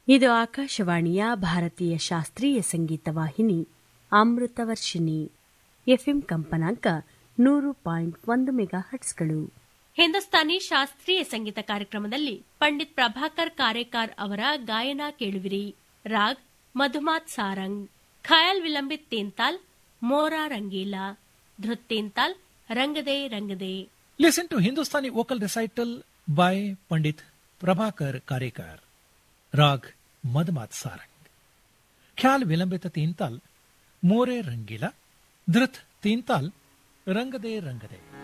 ಇದು ಆಕಾಶವಾಣಿಯ ಭಾರತೀಯ ಶಾಸ್ತ್ರೀಯ ಸಂಗೀತ ವಾಹಿನಿ ಅಮೃತವರ್ಷಿಣಿ ಎಫ್ಎಂ ಕಂಪನಾಂಕ ನೂರು ಪಾಯಿಂಟ್ ಒಂದು ಮೆಗಾ ಹಟ್ಸ್ಗಳು ಹಿಂದೂಸ್ತಾನಿ ಶಾಸ್ತ್ರೀಯ ಸಂಗೀತ ಕಾರ್ಯಕ್ರಮದಲ್ಲಿ ಪಂಡಿತ್ ಪ್ರಭಾಕರ್ ಕಾರೇಕಾರ್ ಅವರ ಗಾಯನ ಕೇಳುವಿರಿ raag ಮಧುಮಾತ್ Sarang khayal vilambit ತೇಂತಾಲ್ ಮೋರಾ Rangeela ಧೃತ್ ತೇಂತಾಲ್ ರಂಗದೆ ರಂಗದೆ Listen to Hindustani vocal recital by Pandit Prabhakar Karekar. Rag Madhmat Sarang. Khyal Vilambita Teental, More Rangila, Dhrit Teental, Rangade Rangade.